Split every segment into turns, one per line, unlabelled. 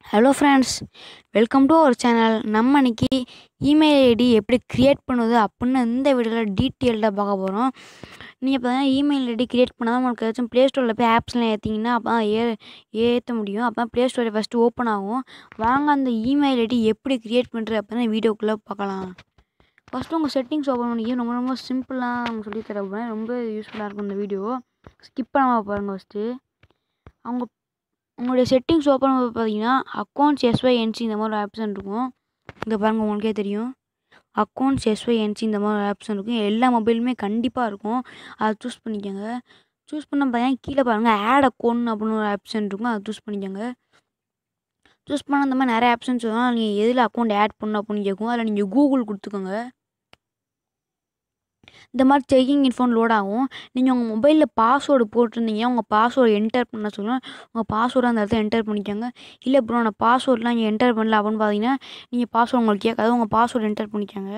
hello friends welcome to our channel நம்ம இன்னைக்கு email ID எப்படி க்ரியேட் பண்ணுவது அப்படின்னு இந்த வீடியோவில் டீட்டெயில்டாக பார்க்க போகிறோம் நீங்கள் பார்த்தீங்கன்னா இமெயில் ஐடி க்ரியேட் பண்ணால் உங்களுக்கு ஏதாச்சும் ப்ளே ஸ்டோரில் போய் ஆப்ஸ்லாம் ஏற்றிங்கன்னா அப்போ தான் ஏ ஏற்ற முடியும் அப்போ தான் ப்ளே ஸ்டோரை ஃபஸ்ட்டு ஓப்பன் ஆகும் வாங்க அந்த இமெயில் ஐடி எப்படி க்ரியேட் பண்ணுறது அப்படின்னு வீடியோக்குள்ளே பார்க்கலாம் ஃபஸ்ட்டு உங்கள் செட்டிங்ஸ் ஓப்பன் பண்ணிக்க ரொம்ப ரொம்ப சிம்பிளாக அவங்க சொல்லி தர போகிறேன் ரொம்ப யூஸ்ஃபுல்லாக இருக்கும் இந்த வீடியோ ஸ்கிப் பண்ணாமல் பாருங்கள் ஃபஸ்ட்டு அவங்க உங்களுடைய செட்டிங்ஸ் ஓப்பன் பண்ணி பார்த்தீங்கன்னா அக்கௌண்ட்ஸ் எஸ்ஒய்என்சி இந்த மாதிரி ஒரு ஆப்ஷன் இருக்கும் இங்கே பாருங்கள் உங்களுக்கே தெரியும் அக்கௌண்ட்ஸ் எஸ்ஒய்என்சி இந்த மாதிரி ஒரு ஆப்ஷன் இருக்கும் எல்லா மொபைலுமே கண்டிப்பாக இருக்கும் அதை சூஸ் பண்ணிக்கோங்க சூஸ் பண்ண பார்த்தீங்கன்னா கீழே பாருங்கள் ஆட் அக்கௌண்ட் அப்படின்னு ஒரு ஆப்ஷன் இருக்கும் அதை சூஸ் பண்ணிக்கோங்க சூஸ் பண்ண அந்த மாதிரி நிறைய ஆப்ஷன்ஸ் வரும் நீங்கள் எதில் அக்கௌண்ட் ஆட் பண்ணணும் அப்படின்னு கேட்கும் அதில் நீங்கள் கூகுள் கொடுத்துக்கோங்க இந்த மாதிரி செக்கிங் இன்ஃபோன் லோட் ஆகும் நீங்கள் உங்கள் மொபைலில் பாஸ்வேர்டு போட்டிருந்தீங்க உங்கள் பாஸ்வேர்டு என்டர் பண்ண சொல்லுவேன் உங்கள் பாஸ்வேர்டு அந்த இடத்துல என்டர் பண்ணிக்கோங்க இல்லை ப்ரோ நான் பாஸ்வேர்ட்லாம் நீங்கள் என்டர் பண்ணல அப்படின்னு பார்த்தீங்கன்னா நீங்கள் பாஸ்வேர்டு உங்களுக்கு கேட்காது உங்கள் பாஸ்வேர்டு என்டர் பண்ணிக்கோங்க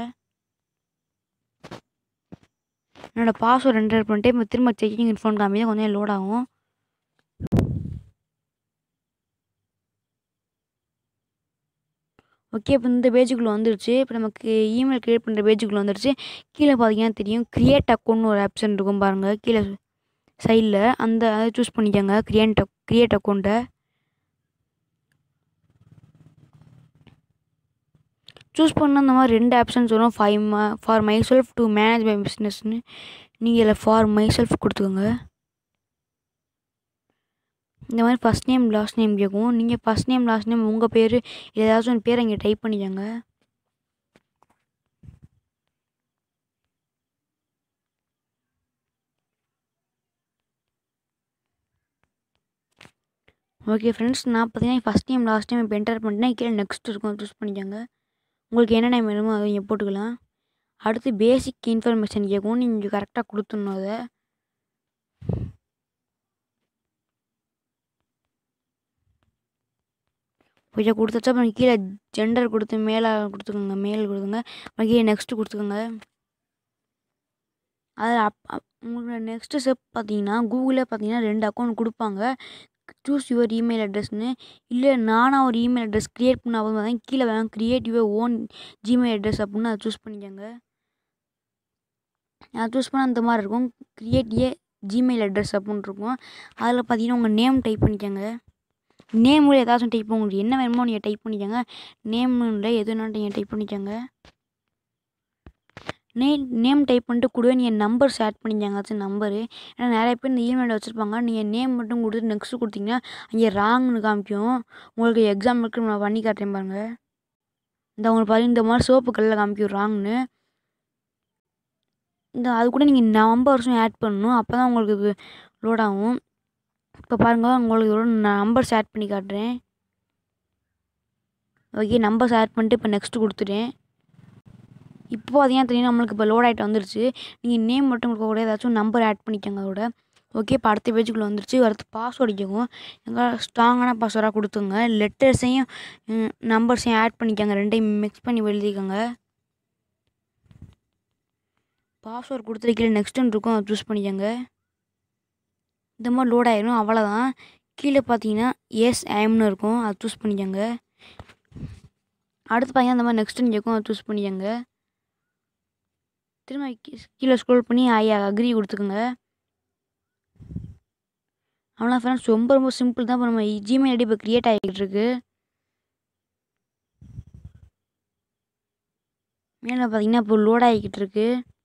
என்னோடய பாஸ்வேர்டு என்டர் பண்ணிட்டு இப்போ திரும்ப செக்கிங் இன்ஃபோன் காமிதான் கொஞ்சம் லோட் ஆகும் ஓகே இப்போ இந்த பேஜுக்குள்ளே வந்துருச்சு இப்போ நமக்கு இமெயில் க்ரியேட் பண்ணுற பேஜுக்குள்ளே வந்துருச்சு கீழே பார்த்தீங்கன்னா தெரியும் க்ரியேட் அக்கௌண்ட்னு ஒரு ஆப்ஷன் இருக்கும் பாருங்கள் கீழே சைடில் அந்த அதை சூஸ் பண்ணிக்கோங்க க்ரியேட் க்ரியேட் அக்கௌண்ட்டை சூஸ் பண்ண அந்த மாதிரி ரெண்டு ஆப்ஷன்ஸ் வரும் five for myself to manage my பிஸ்னஸ்னு நீங்கள் இதில் ஃபார் மை செல்ஃப் கொடுத்துக்கோங்க இந்த மாதிரி ஃபஸ்ட் நேம் லாஸ்ட் நேம் கேட்கும் நீங்கள் ஃபஸ்ட் நேம் லாஸ்ட் நேம் உங்கள் பேர் ஏதாச்சும் ஒரு பேர் இங்கே டைப் பண்ணிக்கோங்க ஓகே ஃப்ரெண்ட்ஸ் நான் பார்த்தீங்கன்னா ஃபஸ்ட் நேம் லாஸ்ட் நேம் இப்போ என்டர் பண்ணிட்டேன் கீழே நெக்ஸ்ட் இருக்கும் சூஸ் பண்ணிக்கோங்க உங்களுக்கு என்ன நேம் வேணுமோ அதை இங்கே போட்டுக்கலாம் அடுத்து பேசிக் இன்ஃபர்மேஷன் கேட்கும் நீங்கள் கரெக்டாக கொடுத்துடணும் அதை கொஞ்சம் கொடுத்தாச்சா அப்புறம் கீழே ஜெண்டர் கொடுத்து மேலே கொடுத்துக்கோங்க மேல் கொடுத்துங்க அப்புறம் கீழே நெக்ஸ்ட்டு கொடுத்துக்கோங்க அதில் அப் உங்களோட நெக்ஸ்ட்டு ஸ்டெப் பார்த்தீங்கன்னா கூகுளே பார்த்தீங்கன்னா ரெண்டு அக்கௌண்ட் கொடுப்பாங்க சூஸ் யுவர் இமெயில் அட்ரஸ்னு இல்லை நானாக ஒரு இமெயில் அட்ரஸ் க்ரியேட் பண்ண அப்போ பார்த்தீங்கன்னா கீழே வேணாம் create your own Gmail address அப்படின்னு அதை சூஸ் பண்ணிக்கோங்க நான் சூஸ் பண்ண அந்த மாதிரி இருக்கும் க்ரியேட் ஏ ஜிமெயில் அட்ரஸ் அப்படின்னு இருக்கும் அதில் பார்த்தீங்கன்னா உங்கள் நேம் டைப் பண்ணிக்கோங்க நேமில் ஏதாச்சும் டைப் உங்களுக்கு என்ன வேணுமோ நீங்கள் டைப் பண்ணிக்கோங்க நேமில் எது வேணாலும் நீங்கள் டைப் பண்ணிக்கோங்க நே நேம் டைப் பண்ணிட்டு கூட நீங்கள் நம்பர்ஸ் ஆட் பண்ணிக்கோங்க ஆச்சும் நம்பரு ஏன்னா நிறைய பேர் இந்த இமெயில் வச்சுருப்பாங்க நீங்கள் நேம் மட்டும் கொடுத்து நெக்ஸ்ட்டு கொடுத்தீங்கன்னா அங்கே ராங்னு காமிக்கும் உங்களுக்கு எக்ஸாம்பிளுக்கு நான் பண்ணி காட்டுறேன் பாருங்கள் இந்த உங்களுக்கு பாருங்க இந்த மாதிரி சோப்பு கல்லில் காமிக்கும் ராங்னு இந்த அது கூட நீங்கள் நம்பர்ஸும் ஆட் பண்ணணும் அப்போ தான் உங்களுக்கு இது லோட் ஆகும் இப்போ பாருங்கள் உங்களுக்கு ஒரு நம்பர்ஸ் ஆட் பண்ணி காட்டுறேன் ஓகே நம்பர்ஸ் ஆட் பண்ணிட்டு இப்போ நெக்ஸ்ட்டு கொடுத்துட்டேன் இப்போ பார்த்தீங்கன்னா தெரியும் நம்மளுக்கு இப்போ லோட் ஆகிட்டு வந்துருச்சு நீங்கள் நேம் மட்டும் கொடுக்க கூட ஏதாச்சும் நம்பர் ஆட் பண்ணிக்கோங்க அதோட ஓகே இப்போ அடுத்த பேஜுக்குள்ளே வந்துருச்சு அடுத்து பாஸ்வேர்டு கேட்கும் எங்கள் ஸ்ட்ராங்கான பாஸ்வேர்டாக கொடுத்துங்க லெட்டர்ஸையும் நம்பர்ஸையும் ஆட் பண்ணிக்கோங்க ரெண்டையும் மிக்ஸ் பண்ணி எழுதிக்கோங்க பாஸ்வேர்டு கொடுத்துட்டு கீழே நெக்ஸ்ட்டுன்னு இருக்கும் அதை சூஸ் பண்ணிக்கோங்க இந்த மாதிரி லோட் ஆயிரும் அவ்வளோதான் கீழே பார்த்தீங்கன்னா எஸ் ஐஎம்னு இருக்கும் அதை சூஸ் பண்ணிக்கோங்க அடுத்து பார்த்தீங்கன்னா இந்த மாதிரி நெக்ஸ்ட்டுன்னு கேட்கும் அதை சூஸ் பண்ணிக்கோங்க திரும்ப கீழே ஸ்க்ரோல் பண்ணி ஐ அக்ரி கொடுத்துக்கோங்க அவ்வளோ ஃப்ரெண்ட்ஸ் ரொம்ப ரொம்ப சிம்பிள் தான் இப்போ நம்ம ஜிமெயில் ஐடி இப்போ க்ரியேட் ஆகிக்கிட்டு இருக்கு மேலே பார்த்தீங்கன்னா இப்போ லோட் ஆகிக்கிட்டு இருக்கு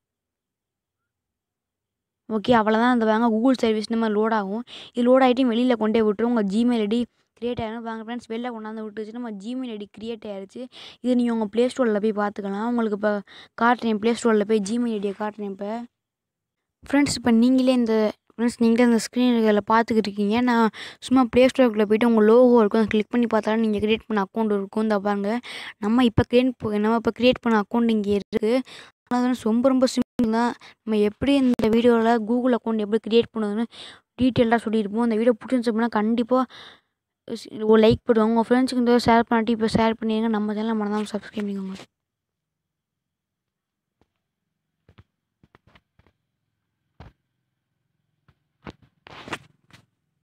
ஓகே அவ்வளோதான் அந்த வாங்க கூகுள் சர்வீஸ் இந்த மாதிரி லோட் ஆகும் இது லோட் ஆகிட்டு வெளியில் கொண்டே விட்டுரும் உங்கள் ஜிமெயில் ஐடி க்ரியேட் ஆகிடும் வாங்க ஃப்ரெண்ட்ஸ் வெளில கொண்டாந்து விட்டுச்சு நம்ம ஜிமெயில் ஐடி க்ரியேட் ஆகிடுச்சு இது நீங்கள் உங்கள் ப்ளே ஸ்டோரில் போய் பார்த்துக்கலாம் உங்களுக்கு இப்போ காட்டுறேன் ப்ளே ஸ்டோரில் போய் ஜிமெயில் ஐடியை காட்டுறேன் இப்போ ஃப்ரெண்ட்ஸ் இப்போ நீங்களே இந்த ஃப்ரெண்ட்ஸ் நீங்களே அந்த ஸ்க்ரீன் இதில் பார்த்துக்கிட்டு இருக்கீங்க நான் சும்மா ப்ளே ஸ்டோருக்குள்ளே போய்ட்டு உங்கள் லோகோ இருக்கும் அதை கிளிக் பண்ணி பார்த்தாலும் நீங்கள் க்ரியேட் பண்ண அக்கௌண்ட் இருக்கும் இந்த பாருங்க நம்ம இப்போ க்ரியேட் நம்ம இப்போ க்ரியேட் பண்ண அக்கௌண்ட் இங்கே இருக்குது அதனால் ரொம்ப ரொம்ப சிம்பிள் தான் நம்ம எப்படி இந்த வீடியோவில் கூகுள் அக்கௌண்ட் எப்படி க்ரியேட் பண்ணுறதுன்னு டீட்டெயிலாக சொல்லியிருப்போம் இந்த வீடியோ பிடிச்சிருந்துச்சு அப்படின்னா கண்டிப்பாக ஒரு லைக் போடுவாங்க உங்கள் ஃப்ரெண்ட்ஸுக்கு இந்த ஷேர் பண்ணிட்டு இப்போ ஷேர் பண்ணிடுங்க நம்ம சேனல் மறந்தாமல் சப்ஸ்கிரைப் பண்ணிக்கோங்க